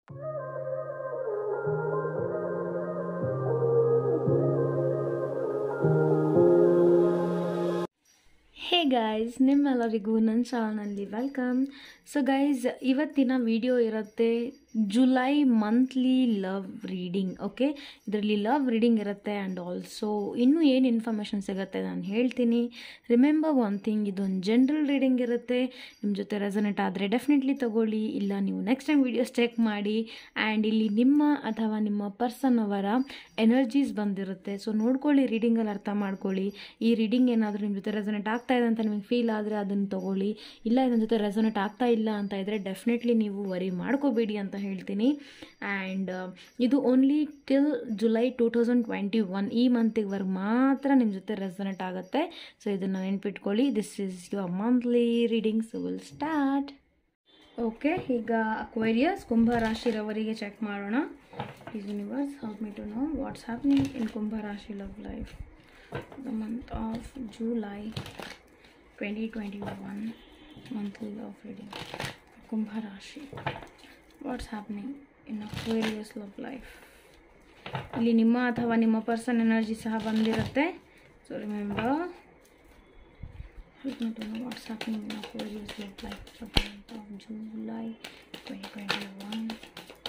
Hey guys ನಿಮ್ಮೆಲ್ಲರಿಗೂ ನನ್ನ ಚಾನಲ್ನಲ್ಲಿ ವೆಲ್ಕಮ್ ಸೊ ಗೈಸ್ ಇವತ್ತಿನ ವಿಡಿಯೋ ಇರುತ್ತೆ July monthly love reading okay ಇದರಲ್ಲಿ ಲವ್ ರೀಡಿಂಗ್ ಇರುತ್ತೆ ಆ್ಯಂಡ್ ಆಲ್ಸೋ ಇನ್ನೂ ಏನು ಇನ್ಫಾರ್ಮೇಷನ್ ಸಿಗುತ್ತೆ ನಾನು ಹೇಳ್ತೀನಿ ರಿಮೆಂಬರ್ ಒನ್ ಥಿಂಗ್ ಇದೊಂದು ಜನರಲ್ ರೀಡಿಂಗ್ ಇರುತ್ತೆ ನಿಮ್ಮ ಜೊತೆ ರೆಸನೆಟ್ ಆದರೆ ಡೆಫಿನೆಟ್ಲಿ ತಗೊಳ್ಳಿ ಇಲ್ಲ ನೀವು ನೆಕ್ಸ್ಟ್ ಟೈಮ್ ವೀಡಿಯೋಸ್ ಚೆಕ್ ಮಾಡಿ ಆ್ಯಂಡ್ ಇಲ್ಲಿ ನಿಮ್ಮ ಅಥವಾ ನಿಮ್ಮ ಪರ್ಸನ್ ಅವರ ಎನರ್ಜೀಸ್ ಬಂದಿರುತ್ತೆ ಸೊ ನೋಡ್ಕೊಳ್ಳಿ ರೀಡಿಂಗಲ್ಲಿ ಅರ್ಥ ಮಾಡ್ಕೊಳ್ಳಿ ಈ ರೀಡಿಂಗ್ ಏನಾದರೂ ನಿಮ್ಮ ಜೊತೆ ರೆಸನೆಟ್ ಆಗ್ತಾ ಇದೆ ಅಂತ ನಿಮಗೆ ಫೀಲ್ ಆದರೆ ಅದನ್ನು ತಗೊಳ್ಳಿ ಇಲ್ಲ ಇದನ್ನ ಜೊತೆ ರೆಸನೆಟ್ ಆಗ್ತಾ ಇಲ್ಲ ಅಂತ ಇದ್ದರೆ ಡೆಫಿನೆಟ್ಲಿ ನೀವು ವರಿ ಮಾಡ್ಕೋಬೇಡಿ ಅಂತ ಹೇಳ್ತೀನಿ ಆ್ಯಂಡ್ ಇದು only till July two thousand twenty one ಈ ಮಂತಿಗೆವರೆಗೆ ಮಾತ್ರ ನಿಮ್ಮ ಜೊತೆ ರೆಸನೆಟ್ ಆಗುತ್ತೆ ಸೊ ಇದನ್ನು ನೆನ್ಪಿಟ್ಕೊಳ್ಳಿ this is your monthly readings will start okay ಈಗ ಅಕ್ವೇರಿಯಸ್ ಕುಂಭ ರಾಶಿರವರಿಗೆ ಚೆಕ್ ಮಾಡೋಣ is universe help me to know what's happening in Kumbha rashi love life the month of July twenty twenty one monthly love reading Kumbha rashi what's happening in Aquarius love life ಇಲ್ಲಿ ನಿಮ್ಮ ಅಥವಾ ನಿಮ್ಮ person energy ಸಹ ಬಂದಿರುತ್ತೆ so remember Help me to know what's happening in Aquarius love life for the month of July 2021.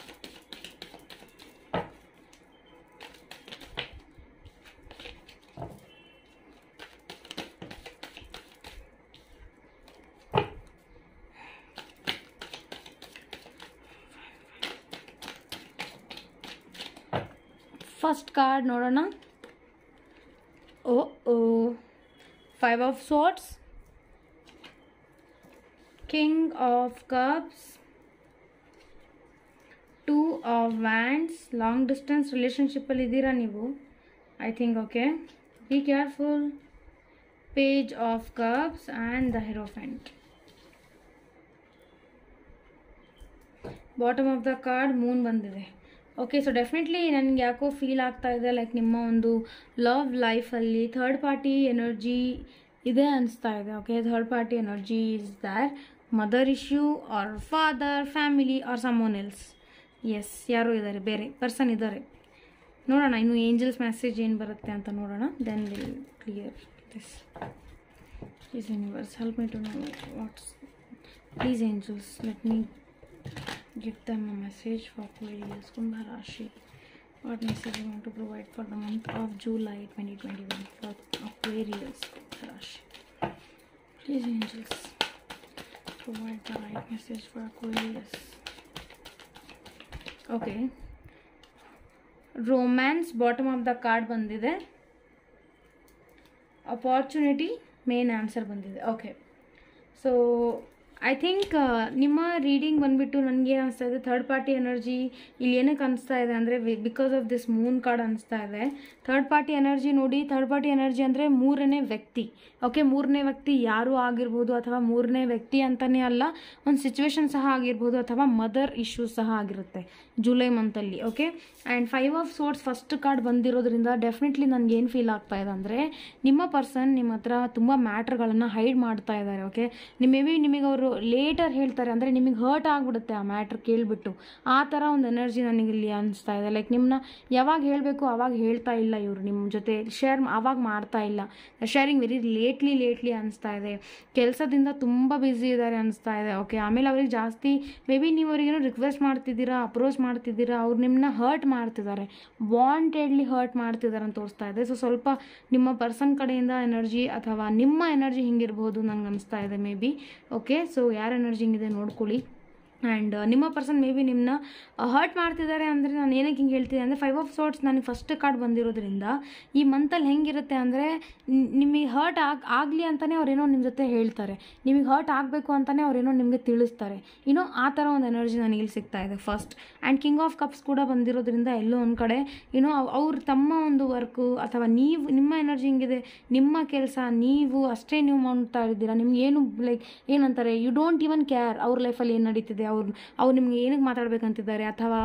First card ನೋಡೋಣ oh oh five of swords king of cups two of wands long distance ರಿಲೇಷನ್ಶಿಪ್ಪಲ್ಲಿ ಇದ್ದೀರಾ ನೀವು I think okay be careful page of cups and the hierophant bottom of the card moon ಬಂದಿದೆ okay so definitely ನನಗೆ ಯಾಕೋ feel ಆಗ್ತಾ ಇದೆ like ನಿಮ್ಮ ಒಂದು ಲವ್ ಲೈಫಲ್ಲಿ ಥರ್ಡ್ ಪಾರ್ಟಿ ಎನರ್ಜಿ ಇದೆ ಅನಿಸ್ತಾ ಇದೆ okay third party energy is there mother issue or father family or someone else's ಯಾರೋ ಇದ್ದಾರೆ ಬೇರೆ ಪರ್ಸನ್ ಇದ್ದಾರೆ ನೋಡೋಣ ಇನ್ನು ಏಂಜಲ್ಸ್ ಮೆಸೇಜ್ ಏನು ಬರುತ್ತೆ ಅಂತ ನೋಡೋಣ then will clear this please universe help me to know what's please angels let me give them a message for Aquarius Kumbha Rashi. What message you want to provide for the month of July 2021 for Aquarius Kumbha Rashi? Please, angels, provide the right message for Aquarius. Okay. Romance, bottom of the card ಬಂದಿದೆ opportunity main answer ಬಂದಿದೆ okay so I think ನಿಮ್ಮ reading ಬಂದುಬಿಟ್ಟು ನನಗೆ ಅನಿಸ್ತಾ ಇದೆ third party energy ಇಲ್ಲಿ ಏನಕ್ಕೆ ಅನಿಸ್ತಾ ಇದೆ ಅಂದರೆ because of this moon card ಅನಿಸ್ತಾ ಇದೆ ಥರ್ಡ್ ಪಾರ್ಟಿ ಎನರ್ಜಿ ನೋಡಿ ಥರ್ಡ್ ಪಾರ್ಟಿ ಎನರ್ಜಿ ಅಂದರೆ ಮೂರನೇ ವ್ಯಕ್ತಿ ಓಕೆ ಮೂರನೇ ವ್ಯಕ್ತಿ ಯಾರು ಆಗಿರ್ಬೋದು ಅಥವಾ ಮೂರನೇ ವ್ಯಕ್ತಿ ಅಂತಲೇ ಅಲ್ಲ ಒಂದು ಸಿಚುವೇಶನ್ ಸಹ ಆಗಿರ್ಬೋದು ಅಥವಾ ಮದರ್ ಇಶ್ಯೂಸ್ ಸಹ ಆಗಿರುತ್ತೆ ಜುಲೈ ಮಂತಲ್ಲಿ okay and five of swords first card ಬಂದಿರೋದ್ರಿಂದ ಡೆಫಿನೆಟ್ಲಿ ನನಗೆ ಏನು ಫೀಲ್ ಆಗ್ತಾ ಇದೆ ಅಂದರೆ ನಿಮ್ಮ ಪರ್ಸನ್ ನಿಮ್ಮ ಹತ್ರ ತುಂಬ ಮ್ಯಾಟ್ರ್ಗಳನ್ನು ಹೈಡ್ ಮಾಡ್ತಾ ಇದ್ದಾರೆ ಓಕೆ ನಿಮ್ಮ ಮೇ ಬಿ ನಿಮಗೆ ಅವರು ಲೇಟರ್ ಹೇಳ್ತಾರೆ ಅಂದರೆ ನಿಮಗೆ ಹರ್ಟ್ ಆಗಿಬಿಡುತ್ತೆ ಆ ಮ್ಯಾಟ್ರ್ ಕೇಳಿಬಿಟ್ಟು ಆ ಥರ ಒಂದು ಎನರ್ಜಿ ನನಗೆ ಇಲ್ಲಿ ಅನಿಸ್ತಾ ಇದೆ ಲೈಕ್ ನಿಮ್ಮನ್ನ ಯಾವಾಗ ಹೇಳಬೇಕು ಆವಾಗ ಹೇಳ್ತಾ ಇಲ್ಲ ಇವರು ನಿಮ್ಮ ಜೊತೆ ಶೇರ್ ಆವಾಗ ಮಾಡ್ತಾ ಇಲ್ಲ ಶೇರಿಂಗ್ ವೆರಿ ಲೇಟ್ಲಿ ಲೇಟ್ಲಿ ಅನಿಸ್ತಾ ಇದೆ ಕೆಲಸದಿಂದ ತುಂಬ ಬ್ಯುಸಿ ಇದ್ದಾರೆ ಅನಿಸ್ತಾ ಇದೆ ಓಕೆ ಆಮೇಲೆ ಅವ್ರಿಗೆ ಜಾಸ್ತಿ ಮೇ ಬಿ ನೀವು ಅವ್ರಿಗೇನೋ ರಿಕ್ವೆಸ್ಟ್ ಮಾಡ್ತಿದ್ದೀರಾ ಅಪ್ರೋಚ್ ಮಾಡ್ತಿದ್ದೀರಾ ಅವ್ರು ನಿಮ್ಮನ್ನ ಹರ್ಟ್ ಮಾಡ್ತಿದ್ದಾರೆ ವಾಂಟೆಡ್ಲಿ ಹರ್ಟ್ ಮಾಡ್ತಿದ್ದಾರೆ ಅಂತ ತೋರಿಸ್ತಾ ಇದೆ ಸೊ ಸ್ವಲ್ಪ ನಿಮ್ಮ ಪರ್ಸನ್ ಕಡೆಯಿಂದ ಎನರ್ಜಿ ಅಥವಾ ನಿಮ್ಮ ಎನರ್ಜಿ ಹಿಂಗಿರ್ಬೋದು ನಂಗೆ ಅನಿಸ್ತಾ ಇದೆ ಮೇ ಬಿ ಓಕೆ ಸೊ ಯಾರ ಎನರ್ಜಿ ಹಿಂಗಿದೆ ನೋಡ್ಕೊಳ್ಳಿ ಆ್ಯಂಡ್ ನಿಮ್ಮ ಪರ್ಸನ್ ಮೇ ಬಿ ನಿಮ್ಮನ್ನ ಹರ್ಟ್ ಮಾಡ್ತಿದ್ದಾರೆ ಅಂದರೆ ನಾನು ಏನಕ್ಕೆ ಹಿಂಗೆ ಹೇಳ್ತೀನಿ ಅಂದರೆ ಫೈವ್ ಆಫ್ ಸಾರ್ಟ್ಸ್ ನನಗೆ ಫಸ್ಟ್ ಕಾರ್ಡ್ ಬಂದಿರೋದ್ರಿಂದ ಈ ಮಂತಲ್ಲಿ ಹೆಂಗಿರುತ್ತೆ ಅಂದರೆ ನಿಮಗೆ ಹರ್ಟ್ ಆಗ ಆಗಲಿ ಅಂತಲೇ ಅವರೇನೋ ನಿಮ್ಮ ಜೊತೆ ಹೇಳ್ತಾರೆ ನಿಮಗೆ ಹರ್ಟ್ ಆಗಬೇಕು ಅಂತಲೇ ಅವರೇನೋ ನಿಮಗೆ ತಿಳಿಸ್ತಾರೆ ಏನೋ ಆ ಥರ ಒಂದು ಎನರ್ಜಿ ನನಗೆ ಇಲ್ಲಿ ಸಿಗ್ತಾ ಇದೆ first and king of cups ಕೂಡ ಬಂದಿರೋದ್ರಿಂದ ಎಲ್ಲೋ ಒಂದು ಕಡೆ ಏನೋ ಅವ್ರು ತಮ್ಮ ಒಂದು ವರ್ಕು ಅಥವಾ ನೀವು ನಿಮ್ಮ ಎನರ್ಜಿ ಹಿಂಗಿದೆ ನಿಮ್ಮ ಕೆಲಸ ನೀವು ಅಷ್ಟೇ ನೀವು ಮಾಡ್ತಾ ಇದ್ದೀರಾ ನಿಮ್ಗೆ ಏನು ಲೈಕ್ ಏನಂತಾರೆ ಯು ಡೋಂಟ್ ಇವನ್ ಕೇರ್ ಅವ್ರ ಲೈಫಲ್ಲಿ ಏನು ನಡೀತಿದೆ ಅವ್ರು ಅವ್ರು ನಿಮ್ಗೆ ಏನಕ್ಕೆ ಮಾತಾಡ್ಬೇಕಂತಿದ್ದಾರೆ ಅಥವಾ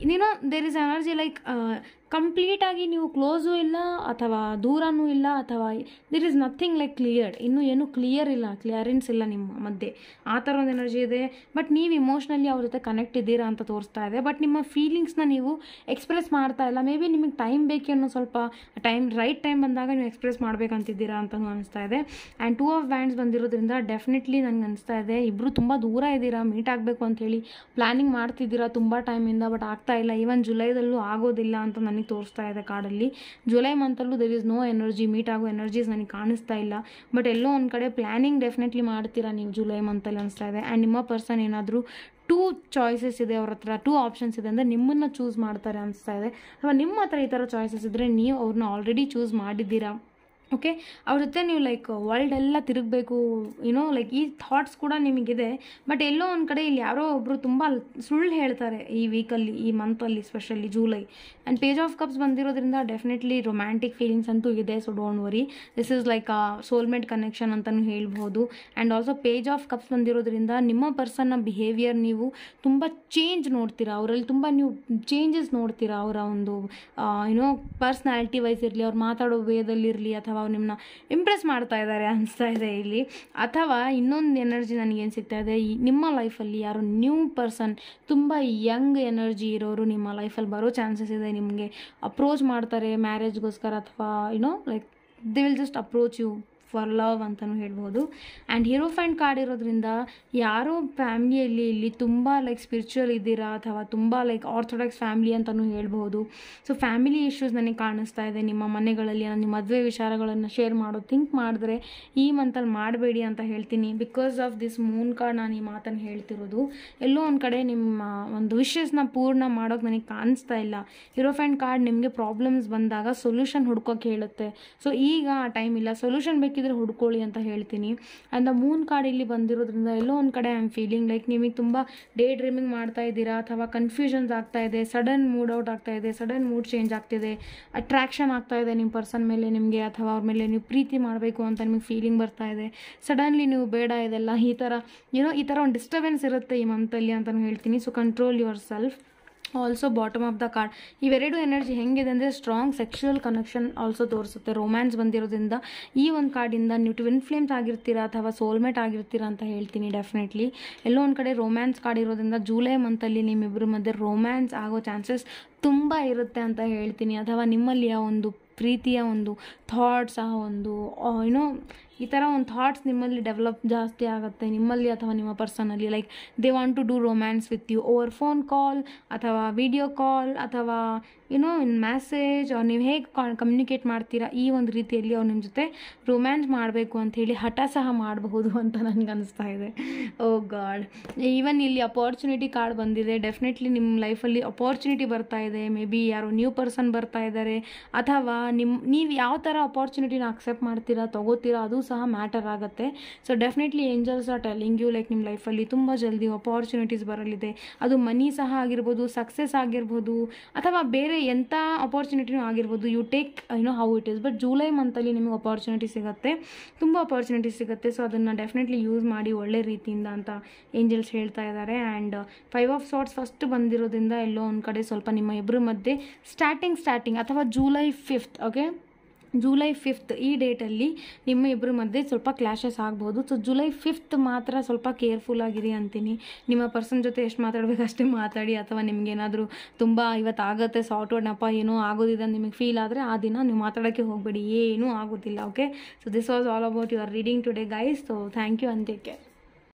ನೀನೋ ದೇರ್ ಇಸ್ ಎನರ್ಜಿ ಲೈಕ್ ಕಂಪ್ಲೀಟಾಗಿ ನೀವು ಕ್ಲೋಸು ಇಲ್ಲ ಅಥವಾ ದೂರನೂ ಇಲ್ಲ ಅಥವಾ there is nothing like clear ಇನ್ನೂ ಏನೂ ಕ್ಲಿಯರ್ ಇಲ್ಲ ಕ್ಲಿಯರೆನ್ಸ್ ಇಲ್ಲ ನಿಮ್ಮ ಮಧ್ಯೆ ಆ ಥರ ಒಂದು ಎನರ್ಜಿ ಇದೆ ಬಟ್ ನೀವು ಇಮೋಷ್ನಲಿ ಅವ್ರ ಜೊತೆ ಕನೆಕ್ಟ್ ಇದ್ದೀರಾ ಅಂತ ತೋರಿಸ್ತಾ ಇದೆ ಬಟ್ ನಿಮ್ಮ ಫೀಲಿಂಗ್ಸ್ನ ನೀವು ಎಕ್ಸ್ಪ್ರೆಸ್ ಮಾಡ್ತಾ ಇಲ್ಲ ಮೇ ಬಿ ನಿಮಗೆ ಟೈಮ್ ಬೇಕೇನೋ ಸ್ವಲ್ಪ ಟೈಮ್ ರೈಟ್ ಟೈಮ್ ಬಂದಾಗ ನೀವು ಎಕ್ಸ್ಪ್ರೆಸ್ ಮಾಡಬೇಕಂತಿದ್ದೀರಾ ಅಂತಲೂ ಅನಿಸ್ತಾ ಇದೆ ಆ್ಯಂಡ್ ಟೂ ಆಫ್ ಬ್ಯಾಂಡ್ಸ್ ಬಂದಿರೋದ್ರಿಂದ ಡೆಫಿನೆಟ್ಲಿ ನನಗೆ ಅನಿಸ್ತಾ ಇದೆ ಇಬ್ಬರು ತುಂಬ ದೂರ ಇದ್ದೀರಾ ಮೀಟ್ ಆಗಬೇಕು ಅಂತೇಳಿ ಪ್ಲ್ಯಾನಿಂಗ್ ಮಾಡ್ತಿದ್ದೀರಾ ತುಂಬ ಟೈಮಿಂದ ಬಟ್ ಆಗ್ತಾ ಇಲ್ಲ ಈವನ್ ಜುಲೈದಲ್ಲೂ ಆಗೋದಿಲ್ಲ ಅಂತ ನನಗೆ ತೋರಿಸ್ತಾ ಇದೆ ಕಾರ್ಡಲ್ಲಿ ಜುಲೈ ಮಂತಲ್ಲೂ there is no energy meet ಆಗೋ ಎನರ್ಜೀಸ್ ನನಗೆ ಕಾಣಿಸ್ತಾ ಇಲ್ಲ ಬಟ್ ಎಲ್ಲೋ ಒಂದು ಕಡೆ ಪ್ಲ್ಯಾನಿಂಗ್ ಡೆಫಿನೆಟ್ಲಿ ಮಾಡ್ತೀರಾ ನೀವು ಜುಲೈ ಮಂತಲ್ಲಿ ಅನಿಸ್ತಾ ಇದೆ ಆ್ಯಂಡ್ ನಿಮ್ಮ ಪರ್ಸನ್ ಏನಾದರೂ ಟೂ ಚಾಯ್ಸಸ್ ಇದೆ ಅವ್ರ ಹತ್ರ ಟೂ ಆಪ್ಷನ್ಸ್ ಇದೆ ಅಂದರೆ ನಿಮ್ಮನ್ನು ಚೂಸ್ ಮಾಡ್ತಾರೆ ಅನಿಸ್ತಾ ಇದೆ ಅಥವಾ ನಿಮ್ಮ ಹತ್ರ ಈ ಥರ ಚಾಯ್ಸಸ್ ಇದ್ದರೆ ನೀವು ಅವ್ರನ್ನ ಆಲ್ರೆಡಿ ಚೂಸ್ ಮಾಡಿದ್ದೀರಾ ಓಕೆ ಅವ್ರ ಜೊತೆ ನೀವು ಲೈಕ್ ವರ್ಲ್ಡ್ ಎಲ್ಲ ತಿರುಗಬೇಕು ಯುನೋ ಲೈಕ್ ಈ ಥಾಟ್ಸ್ ಕೂಡ ನಿಮಗಿದೆ ಬಟ್ ಎಲ್ಲೋ ಒಂದು ಕಡೆ ಇಲ್ಲಿ ಯಾರೋ ಒಬ್ಬರು ತುಂಬ ಸುಳ್ಳು ಹೇಳ್ತಾರೆ ಈ ವೀಕಲ್ಲಿ ಈ ಮಂತಲ್ಲಿ specially July and page of cups ಬಂದಿರೋದ್ರಿಂದ ಡೆಫಿನೆಟ್ಲಿ ರೊಮ್ಯಾಂಟಿಕ್ ಫೀಲಿಂಗ್ಸ್ ಅಂತೂ ಇದೆ so don't worry this is like a soulmate connection ಅಂತಲೂ ಹೇಳ್ಬೋದು and also page of cups ಬಂದಿರೋದ್ರಿಂದ ನಿಮ್ಮ ಪರ್ಸನ್ನ ಬಿಹೇವಿಯರ್ ನೀವು ತುಂಬ ಚೇಂಜ್ ನೋಡ್ತೀರಾ ಅವರಲ್ಲಿ ತುಂಬ ನೀವು ಚೇಂಜಸ್ ನೋಡ್ತೀರಾ ಅವರ ಒಂದು ಯುನೋ ಪರ್ಸ್ನಾಲಿಟಿ ವೈಸ್ ಇರಲಿ ಅವ್ರು ಮಾತಾಡೋ ವೇದಲ್ಲಿರಲಿ ಅಥವಾ ಅವ್ರು ನಿಮ್ಮನ್ನ ಇಂಪ್ರೆಸ್ ಮಾಡ್ತಾ ಇದ್ದಾರೆ ಅನಿಸ್ತಾ ಇದೆ ಇಲ್ಲಿ ಅಥವಾ ಇನ್ನೊಂದು ಎನರ್ಜಿ ನನಗೇನು ಸಿಗ್ತಾ ಇದೆ ಈ ನಿಮ್ಮ ಲೈಫಲ್ಲಿ ಯಾರು ನ್ಯೂ ಪರ್ಸನ್ ತುಂಬ ಯಂಗ್ ಎನರ್ಜಿ ಇರೋರು ನಿಮ್ಮ ಲೈಫಲ್ಲಿ ಬರೋ ಚಾನ್ಸಸ್ ಇದೆ ನಿಮಗೆ ಅಪ್ರೋಚ್ ಮಾಡ್ತಾರೆ ಮ್ಯಾರೇಜ್ಗೋಸ್ಕರ ಅಥವಾ you know like they will just approach you for love ಅಂತಲೂ ಹೇಳ್ಬೋದು ಆ್ಯಂಡ್ ಹೀರೋ ಫ್ಯಾಂಡ್ ಕಾರ್ಡ್ ಇರೋದ್ರಿಂದ ಯಾರೋ ಫ್ಯಾಮ್ಲಿಯಲ್ಲಿ ಇಲ್ಲಿ ತುಂಬ ಲೈಕ್ ಸ್ಪಿರಿಚುವಲ್ ಇದ್ದೀರಾ ಅಥವಾ ತುಂಬ ಲೈಕ್ ಆರ್ಥೋಡಾಕ್ಸ್ ಫ್ಯಾಮ್ಲಿ ಅಂತಲೂ ಹೇಳ್ಬೋದು ಸೊ ಫ್ಯಾಮಿಲಿ ಇಶ್ಯೂಸ್ ನನಗೆ ಕಾಣಿಸ್ತಾ ಇದೆ ನಿಮ್ಮ ಮನೆಗಳಲ್ಲಿ ನಿಮ್ಮ ಮದುವೆ ವಿಚಾರಗಳನ್ನು ಶೇರ್ ಮಾಡೋದು ಥಿಂಕ್ ಮಾಡಿದ್ರೆ ಈ ಮಂತಲ್ಲಿ ಮಾಡಬೇಡಿ ಅಂತ ಹೇಳ್ತೀನಿ because of this moon card ನಾನು ಈ ಮಾತನ್ನು ಹೇಳ್ತಿರೋದು ಎಲ್ಲೋ ಒಂದು ಕಡೆ ನಿಮ್ಮ ಒಂದು ವಿಷಸ್ನ ಪೂರ್ಣ ಮಾಡೋಕೆ ನನಗೆ ಕಾಣಿಸ್ತಾ ಇಲ್ಲ ಹೀರೋ ಫ್ಯಾಂಡ್ ಕಾರ್ಡ್ ನಿಮಗೆ ಪ್ರಾಬ್ಲಮ್ಸ್ ಬಂದಾಗ ಸೊಲ್ಯೂಷನ್ ಹುಡ್ಕೋಕೆ ಹೇಳುತ್ತೆ ಸೊ ಈಗ ಆ ಟೈಮ್ ಇಲ್ಲ ಸೊಲ್ಯೂಷನ್ ಬೇಕಿದ್ರೆ ಹುಡ್ಕೊಳ್ಳಿ ಅಂತ ಹೇಳ್ತೀನಿ ಆ್ಯಂಡ್ ದ ಮೂನ್ ಕಾರ್ಡ್ ಇಲ್ಲಿ ಬಂದಿರೋದ್ರಿಂದ ಎಲ್ಲೋ ಒಂದು ಕಡೆ ಐ ಆಮ್ ಫೀಲಿಂಗ್ ಲೈಕ್ ನಿಮಗೆ ತುಂಬ ಡೇ ಡ್ರೀಮಿಂಗ್ ಮಾಡ್ತಾ ಇದ್ದೀರಾ ಅಥವಾ ಕನ್ಫ್ಯೂಷನ್ಸ್ ಆಗ್ತಾ ಇದೆ ಸಡನ್ ಮೂಡ್ ಔಟ್ ಆಗ್ತಾ ಇದೆ ಸಡನ್ ಮೂಡ್ ಚೇಂಜ್ ಆಗ್ತಿದೆ ಅಟ್ರಾಕ್ಷನ್ ಆಗ್ತಾ ಇದೆ ನಿಮ್ಮ ಪರ್ಸನ್ ಮೇಲೆ ನಿಮಗೆ ಅಥವಾ ಅವ್ರ ಮೇಲೆ ನೀವು ಪ್ರೀತಿ ಮಾಡಬೇಕು ಅಂತ ನಿಮಗೆ ಫೀಲಿಂಗ್ ಬರ್ತಾ ಇದೆ ಸಡನ್ಲಿ ನೀವು ಬೇಡ ಇದೆಲ್ಲ ಈ ಥರ ಏನೋ ಈ ಥರ ಒಂದು ಡಿಸ್ಟರ್ಬೆನ್ಸ್ ಇರುತ್ತೆ ಈ ಮಂತಲ್ಲಿ ಅಂತಲೂ ಹೇಳ್ತೀನಿ so control yourself also bottom of the card ಇವೆರಡು ಎನರ್ಜಿ ಹೆಂಗಿದೆ ಅಂದರೆ ಸ್ಟ್ರಾಂಗ್ ಸೆಕ್ಷುವಲ್ ಕನೆಕ್ಷನ್ ಆಲ್ಸೋ ತೋರಿಸುತ್ತೆ ರೊಮ್ಯಾನ್ಸ್ ಬಂದಿರೋದ್ರಿಂದ ಈ ಒಂದು ಕಾರ್ಡಿಂದ ನೀವು ಟ್ವಿನ್ ಫ್ಲೇಮ್ಸ್ ಆಗಿರ್ತೀರಾ ಅಥವಾ ಸೋಲ್ಮೇಟ್ ಆಗಿರ್ತೀರಾ ಅಂತ ಹೇಳ್ತೀನಿ ಡೆಫಿನೆಟ್ಲಿ ಎಲ್ಲೋ ಒಂದು ಕಡೆ ರೊಮ್ಯಾನ್ಸ್ ಕಾರ್ಡ್ ಇರೋದ್ರಿಂದ ಜೂಲೈ ಮಂತಲ್ಲಿ ನಿಮ್ಮಿಬ್ಬರ ಮಧ್ಯೆ ರೊಮ್ಯಾನ್ಸ್ ಆಗೋ ಚಾನ್ಸಸ್ ತುಂಬ ಇರುತ್ತೆ ಅಂತ ಹೇಳ್ತೀನಿ ಅಥವಾ ನಿಮ್ಮಲ್ಲಿ ಆ ಒಂದು ಪ್ರೀತಿಯ ಒಂದು ಥಾಟ್ಸ್ ಆ ಒಂದು ಏನೋ ಈ ಥರ ಒಂದು ಥಾಟ್ಸ್ ನಿಮ್ಮಲ್ಲಿ ಡೆವಲಪ್ ಜಾಸ್ತಿ ಆಗುತ್ತೆ ನಿಮ್ಮಲ್ಲಿ ಅಥವಾ ನಿಮ್ಮ ಪರ್ಸನಲ್ಲಿ like they want to do romance with you over phone call ಅಥವಾ ವಿಡಿಯೋ ಕಾಲ್ ಅಥವಾ ಯುನೋ ಇನ್ ಮ್ಯಾಸೇಜ್ ಅವ್ರು ನೀವು ಹೇಗೆ ಕಮ್ಯುನಿಕೇಟ್ ಮಾಡ್ತೀರಾ ಈ ಒಂದು ರೀತಿಯಲ್ಲಿ ಅವ್ರು ನಿಮ್ಮ ಜೊತೆ ರೊಮ್ಯಾನ್ಸ್ ಮಾಡಬೇಕು ಅಂಥೇಳಿ ಹಠ ಸಹ ಮಾಡಬಹುದು ಅಂತ ನನಗೆ ಅನಿಸ್ತಾ ಇದೆ ಓ ಗಾಡ್ ಈವನ್ ಇಲ್ಲಿ ಅಪಾರ್ಚುನಿಟಿ ಕಾರ್ಡ್ ಬಂದಿದೆ ಡೆಫಿನೆಟ್ಲಿ ನಿಮ್ಮ ಲೈಫಲ್ಲಿ ಅಪಾರ್ಚುನಿಟಿ ಬರ್ತಾ ಇದೆ ಮೇ ಬಿ ಯಾರೋ ನ್ಯೂ ಪರ್ಸನ್ ಬರ್ತಾ ಇದ್ದಾರೆ ಅಥವಾ ನಿಮ್ಮ ನೀವು ಯಾವ ಥರ ಅಪಾರ್ಚುನಿಟಿನ ಅಕ್ಸೆಪ್ಟ್ ಮಾಡ್ತೀರಾ ತೊಗೋತೀರಾ ಅದು ಸಹ ಮ್ಯಾಟರ್ ಆಗುತ್ತೆ so definitely angels are telling you like ನಿಮ್ಮ ಲೈಫಲ್ಲಿ ತುಂಬ ಜಲ್ದಿ ಅಪಾರ್ಚುನಿಟೀಸ್ ಬರಲಿದೆ ಅದು ಮನಿ ಸಹ ಆಗಿರ್ಬೋದು ಸಕ್ಸಸ್ ಆಗಿರ್ಬೋದು ಅಥವಾ ಬೇರೆ ಎಂಥ ಅಪಾರ್ಚುನಿಟಿನೂ ಆಗಿರ್ಬೋದು you take you know how it is but July ಮಂತಲ್ಲಿ ನಿಮಗೆ ಅಪಾರ್ಚುನಿಟಿ ಸಿಗುತ್ತೆ ತುಂಬ ಅಪಾರ್ಚುನಿಟಿ ಸಿಗುತ್ತೆ ಸೊ ಅದನ್ನು ಡೆಫಿನೆಟ್ಲಿ ಯೂಸ್ ಮಾಡಿ ಒಳ್ಳೆ ರೀತಿಯಿಂದ ಅಂತ ಏಂಜಲ್ಸ್ ಹೇಳ್ತಾ ಇದ್ದಾರೆ and five of swords first ಬಂದಿರೋದ್ರಿಂದ ಎಲ್ಲೋ ಒಂದು ಕಡೆ ಸ್ವಲ್ಪ ನಿಮ್ಮ ಇಬ್ಬರ ಮಧ್ಯೆ ಸ್ಟಾರ್ಟಿಂಗ್ ಸ್ಟಾರ್ಟಿಂಗ್ ಅಥವಾ July fifth okay July fifth ಈ ಡೇಟಲ್ಲಿ ನಿಮ್ಮ ಇಬ್ಬರ ಮಧ್ಯೆ ಸ್ವಲ್ಪ ಕ್ಲಾಶಸ್ ಆಗ್ಬೋದು ಸೊ ಜುಲೈ ಫಿಫ್ತ್ ಮಾತ್ರ ಸ್ವಲ್ಪ ಕೇರ್ಫುಲ್ ಆಗಿರಿ ಅಂತೀನಿ ನಿಮ್ಮ ಪರ್ಸನ್ ಜೊತೆ ಎಷ್ಟು ಮಾತಾಡಬೇಕು ಅಷ್ಟೇ ಮಾತಾಡಿ ಅಥವಾ ನಿಮ್ಗೇನಾದರೂ ತುಂಬ ಇವತ್ತು ಆಗುತ್ತೆ ಸಾರ್ಟ್ ಔಟ್ನಪ್ಪ ಏನೋ ಆಗೋದಿದೆ ಅಂತ ನಿಮಗೆ ಫೀಲ್ ಆದರೆ ಆ ದಿನ ನೀವು ಮಾತಾಡೋಕ್ಕೆ ಹೋಗಬೇಡಿ ಏನೂ ಆಗೋದಿಲ್ಲ okay so this was all about your reading today guys so thank you and take care